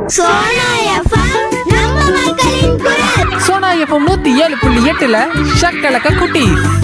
Sona FM நம்ம மக்களின் குரல் சோனா எஃப்எம் நூத்தி ஏழு புள்ளி எட்டுல ஷக்கலக்க குட்டி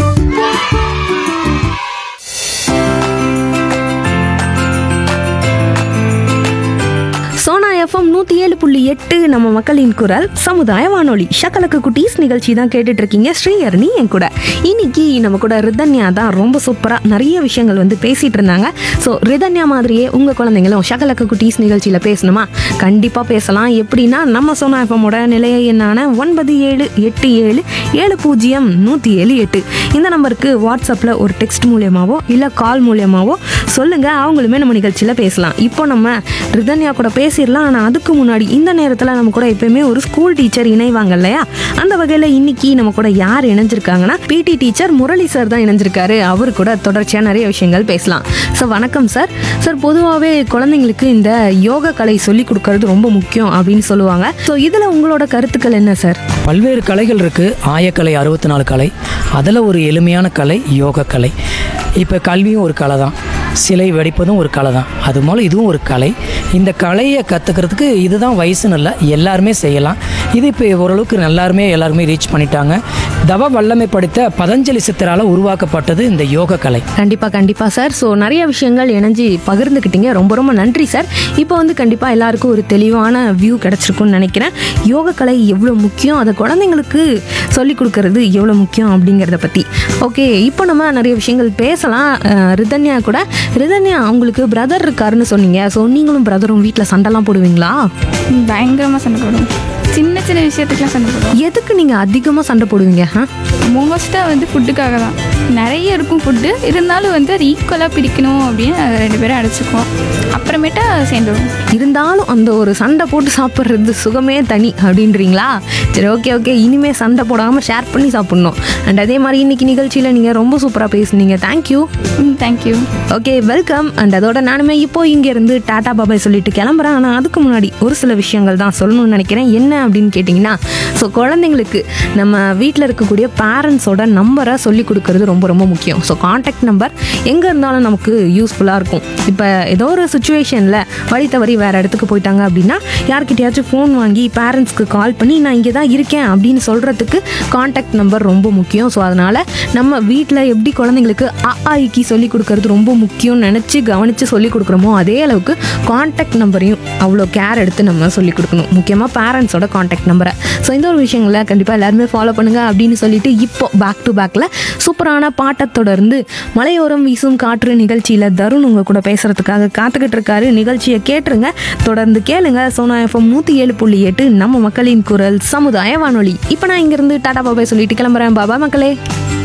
சோனா எஃப்எம் நூற்றி ஏழு புள்ளி எட்டு நம்ம மக்களின் குரல் சமுதாய வானொலி ஷக்கலக்கு குட்டீஸ் நிகழ்ச்சி தான் கேட்டுட்டு இருக்கீங்க ஸ்ரீஹரணி என் கூட இன்னைக்கு நம்ம கூட ரிதன்யா தான் ரொம்ப சூப்பராக நிறைய விஷயங்கள் வந்து பேசிட்டு இருந்தாங்க ஸோ ரிதன்யா மாதிரியே உங்கள் குழந்தைங்களும் ஷக்கலக்கு குட்டீஸ் நிகழ்ச்சியில் பேசணுமா கண்டிப்பாக பேசலாம் எப்படின்னா நம்ம சோனா எஃப்எம்மோட நிலைய எண்ணான ஒன்பது ஏழு எட்டு ஏழு ஏழு பூஜ்ஜியம் நூற்றி ஏழு எட்டு இந்த நம்பருக்கு வாட்ஸ்அப்பில் ஒரு டெக்ஸ்ட் மூலியமாவோ இல்லை கால் மூலியமாவோ சொல்லுங்கள் அவங்களுமே நம்ம நிகழ்ச்சியில் பேசலாம் இப்போ நம்ம ரிதன்யா கூட பேசிடலாம் ஆனால் அதுக்கு முன்னாடி இந்த நேரத்தில் நம்ம கூட எப்பயுமே ஒரு ஸ்கூல் டீச்சர் இணைவாங்க இல்லையா அந்த வகையில் இன்னைக்கு நம்ம கூட யார் இணைஞ்சிருக்காங்கன்னா பிடி டீச்சர் முரளி சார் தான் இணைஞ்சிருக்காரு அவர் கூட தொடர்ச்சியாக நிறைய விஷயங்கள் பேசலாம் சார் வணக்கம் சார் சார் பொதுவாகவே குழந்தைங்களுக்கு இந்த யோக கலை சொல்லி கொடுக்கறது ரொம்ப முக்கியம் அப்படின்னு சொல்லுவாங்க ஸோ இதில் உங்களோட கருத்துக்கள் என்ன சார் பல்வேறு கலைகள் இருக்குது ஆயக்கலை அறுபத்தி நாலு கலை அதில் ஒரு எளிமையான கலை யோக கலை இப்போ கல்வியும் ஒரு கலை தான் சிலை வெடிப்பதும் ஒரு கலை தான் அது போல் இதுவும் ஒரு கலை இந்த கலையை கற்றுக்கிறதுக்கு இதுதான் வயசுன்னு இல்லை எல்லாருமே செய்யலாம் இது இப்போ ஓரளவுக்கு எல்லாருமே எல்லாருமே ரீச் பண்ணிட்டாங்க தவ வல்லமை படைத்த பதஞ்சலி சித்தரால் உருவாக்கப்பட்டது இந்த யோக கலை கண்டிப்பாக கண்டிப்பாக சார் ஸோ நிறைய விஷயங்கள் இணைஞ்சு பகிர்ந்துக்கிட்டீங்க ரொம்ப ரொம்ப நன்றி சார் இப்போ வந்து கண்டிப்பாக எல்லாருக்கும் ஒரு தெளிவான வியூ கிடச்சிருக்கும்னு நினைக்கிறேன் யோக கலை எவ்வளோ முக்கியம் அதை குழந்தைங்களுக்கு சொல்லிக் கொடுக்கறது எவ்வளோ முக்கியம் அப்படிங்கிறத பற்றி ஓகே இப்போ நம்ம நிறைய விஷயங்கள் பேசலாம் அஹ், ரிதன்யா கூட ரிதன்யா அவங்களுக்கு பிரதர் இருக்காருன்னு சொன்னீங்க ஸோ நீங்களும் பிரதரும் வீட்டில் சண்டைலாம் போடுவீங்களா பயங்கரமாக சண்டை போடுவோம் சின்ன சின்ன விஷயத்துக்குலாம் சண்டை போடுவோம் எதுக்கு நீங்கள் அதிகமாக சண்டை போடுவீங்க ஆ மோஸ்ட்டாக வந்து ஃபுட்டுக்காக தான் நிறைய இருக்கும் ஃபுட்டு இருந்தாலும் வந்து அது ஈக்குவலாக பிரிக்கணும் அப்படின்னு நாங்க ரெண்டு பேரும் அடைச்சிக்குவோம் அப்புறமேட்டா சேர்ந்துருவோம் இருந்தாலும் அந்த ஒரு சண்டை போட்டு சாப்பிட்றது சுகமே தனி அப்படின்றீங்களா சரி ஓகே ஓகே இனிமே சண்டை போடாமல் ஷேர் பண்ணி சாப்பிட்ணும் அண்ட் அதே மாதிரி இன்னைக்கு நிகழ்ச்சியில் நீங்கள் ரொம்ப சூப்பராக பேசுனீங்க தேங்க்யூ ம் தேங்க்யூ ஓகே வெல்கம் அண்ட் அதோட நானுமே இப்போ இங்கேருந்து டாடா பாபாய் சொல்லிட்டு கிளம்புறேன் ஆனால் அதுக்கு முன்னாடி ஒரு சில விஷயங்கள் தான் சொல்லணும்னு நினைக்கிறேன் என்ன அப்படின்னு கேட்டிங்கன்னா ஸோ குழந்தைங்களுக்கு நம்ம வீட்டில் இருக்கக்கூடிய பேரண்ட்ஸோட நம்பரை சொல்லி கொடுக்கறது ரொம்ப ரொம்ப முக்கியம் ஸோ காண்டாக்ட் நம்பர் எங்கே இருந்தாலும் நமக்கு யூஸ்ஃபுல்லாக இருக்கும் இப்போ ஏதோ ஒரு சுச்சுவேஷனில் வழி தவறி வேறு இடத்துக்கு போயிட்டாங்க அப்படின்னா யார்கிட்டயாச்சும் ஃபோன் வாங்கி பேரண்ட்ஸ்க்கு கால் பண்ணி நான் இங்கே தான் இருக்கேன் அப்படின்னு சொல்கிறதுக்கு காண்டாக்ட் நம்பர் ரொம்ப முக்கியம் ஸோ அதனால் நம்ம வீட்டில் எப்படி குழந்தைங்களுக்கு அ ஆஇக்கு சொல்லி கொடுக்கறது ரொம்ப முக்கியம்னு நினச்சி கவனித்து சொல்லி கொடுக்குறோமோ அதே அளவுக்கு காண்டாக்ட் நம்பரையும் அவ்வளோ கேர் எடுத்து நம்ம சொல்லி கொடுக்கணும் முக்கியமாக பேரண்ட்ஸோட காண்டாக்ட் நம்பரை ஸோ இந்த ஒரு விஷயங்களை கண்டிப்பாக எல்லாருமே ஃபாலோ பண்ணுங்க அப்படின்னு சொல்லிட்டு இப்போ பேக் டு பேக்கில் சூப்பரான பாட்டை தொடர்ந்து மலையோரம் வீசும் காற்று நிகழ்ச்சியில் தருண் உங்கள் கூட பேசுகிறதுக்காக காத்துக்கிட்டு இருக்காரு நிகழ்ச்சியை கேட்டுருங்க தொடர்ந்து கேளுங்க சோனா எஃப்எம் நூற்றி ஏழு புள்ளி எட்டு நம்ம மக்களின் குரல் சமுதாய வானொலி இப்போ நான் இங்கேருந்து டாடா பாபாய் சொல்லிட்டு கிளம்புறேன் பாபா மக்களே